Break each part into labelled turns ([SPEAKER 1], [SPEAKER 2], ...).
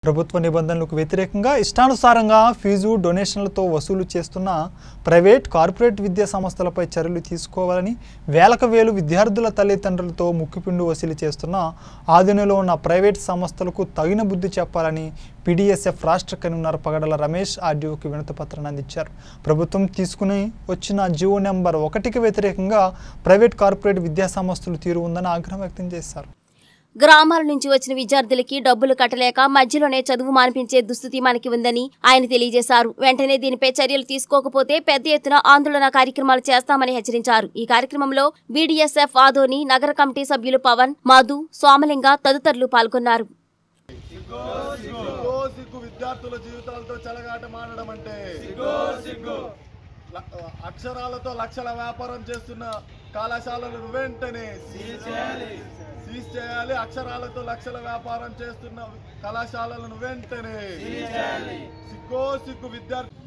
[SPEAKER 1] ప్రభుత్వ నిబంధనలకు వ్యతిరేకంగా ఇష్టానుసారంగా ఫీజు డొనేషన్లతో వసూలు చేస్తున్న ప్రైవేట్ కార్పొరేట్ విద్యా సంస్థలపై చర్యలు తీసుకోవాలని వేలకు వేలు విద్యార్థుల తల్లిదండ్రులతో ముక్కుపిండు వసూలు చేస్తున్న ఆధునలో ఉన్న ప్రైవేట్ సంస్థలకు తగిన బుద్ధి చెప్పాలని పీడీఎస్ఎఫ్ రాష్ట్ర కన్వీనర్ పగడల రమేష్ ఆర్డీఓకి వినతి పత్రాన్ని అందించారు ప్రభుత్వం తీసుకుని వచ్చిన జియో నెంబర్ ఒకటికి వ్యతిరేకంగా ప్రైవేట్ కార్పొరేట్ విద్యా సంస్థలు తీరు ఉందని ఆగ్రహం వ్యక్తం చేశారు
[SPEAKER 2] గ్రామాల నుంచి వచ్చిన విద్యార్థులకి డబ్బులు కట్టలేక మధ్యలోనే చదువు మానిపించే దుస్థితి మనకి ఉందని ఆయన తెలియజేశారు వెంటనే దీనిపై చర్యలు తీసుకోకపోతే పెద్ద ఎత్తున ఆందోళన కార్యక్రమాలు చేస్తామని హెచ్చరించారు ఈ కార్యక్రమంలో బీడీఎస్ఎఫ్ ఆదోని నగర కమిటీ సభ్యులు పవన్ మధు సోమలింగ తదితరులు పాల్గొన్నారు
[SPEAKER 3] సిగ్గో సిగ్గు విద్యార్థుల జీవితాలతో చెలగాట మాడడం అంటే ల- అక్షరాలతో లక్షల వ్యాపారం చేస్తున్న కళాశాలలను వెంటనే సీజ్ చేయాలి అక్షరాలతో లక్షల వ్యాపారం చేస్తున్న కళాశాలలను వెంటనే సిగ్గో సిగ్గు విద్యార్థి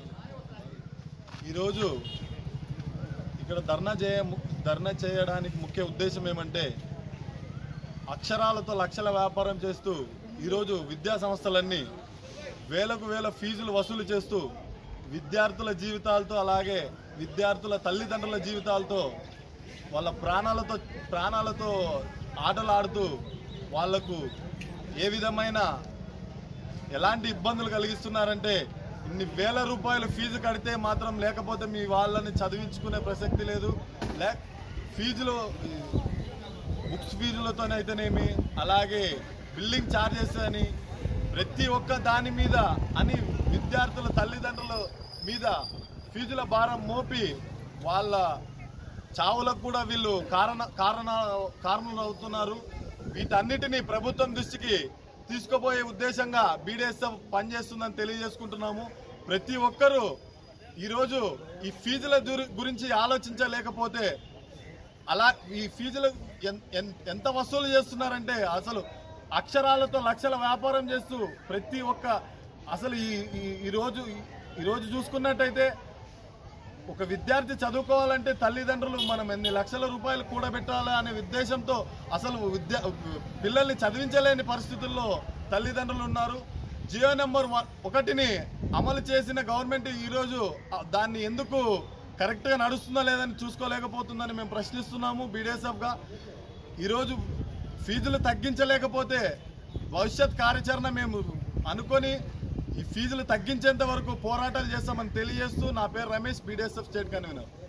[SPEAKER 3] ఈరోజు ఇక్కడ ధర్నా చేయ ధర్నా చేయడానికి ముఖ్య ఉద్దేశం ఏమంటే అక్షరాలతో లక్షల వ్యాపారం చేస్తూ ఈరోజు విద్యా సంస్థలన్నీ వేలకు వేల ఫీజులు వసూలు చేస్తూ విద్యార్థుల జీవితాలతో అలాగే విద్యార్థుల తల్లిదండ్రుల జీవితాలతో వాళ్ళ ప్రాణాలతో ప్రాణాలతో ఆటలు ఆడుతూ వాళ్లకు ఏ విధమైన ఎలాంటి ఇబ్బందులు కలిగిస్తున్నారంటే ఇన్ని వేల రూపాయలు ఫీజు కడితే మాత్రం లేకపోతే మీ వాళ్ళని చదివించుకునే ప్రసక్తి లేదు లే ఫీజులు బుక్స్ ఫీజులతోనైతేనేమి అలాగే బిల్డింగ్ ఛార్జెస్ అని ప్రతి ఒక్క దాని మీద అని విద్యార్థుల తల్లిదండ్రుల మీద ఫీజుల భారం మోపి వాళ్ళ చావులకు కూడా వీళ్ళు కారణ కారణ కారణాలు అవుతున్నారు వీటన్నిటినీ ప్రభుత్వం దృష్టికి తీసుకుపోయే ఉద్దేశంగా బీడీఎస్ఎఫ్ పనిచేస్తుందని తెలియజేసుకుంటున్నాము ప్రతి ఒక్కరూ ఈరోజు ఈ ఫీజుల గురి- గురించి ఆలోచించలేకపోతే అలా ఈ ఫీజులు ఎన్- ఎన్- ఎంత వసూలు చేస్తున్నారంటే అసలు అక్షరాలతో లక్షల వ్యాపారం చేస్తూ ప్రతి ఒక్క అసలు ఈ ఈ- ఈ రోజు ఈ రోజు చూసుకున్నట్టయితే ఒక విద్యార్థి చదువుకోవాలంటే తల్లిదండ్రులు మనం ఎన్ని లక్షల రూపాయలు కూడబెట్టాలి అనే ఉద్దేశంతో అసలు విద్యా పిల్లల్ని చదివించలేని పరిస్థితుల్లో తల్లిదండ్రులు ఉన్నారు జియో నెంబర్ వన్ ఒకటిని అమలు చేసిన గవర్నమెంట్ ఈరోజు ఆ, దాన్ని ఎందుకు కరెక్ట్గా నడుస్తుందా లేదని చూసుకోలేకపోతుందని మేము ప్రశ్నిస్తున్నాము బీడీఎస్ఎఫ్గా ఈరోజు ఫీజులు తగ్గించలేకపోతే భవిష్యత్ కార్యాచరణ మేము అనుకొని ఈ ఫీజులు తగ్గించేంత వరకు పోరాటాలు చేస్తామని తెలియజేస్తూ నా పేరు రమేష్ బీడీఎస్ఎఫ్ స్టేట్ కన్వీనర్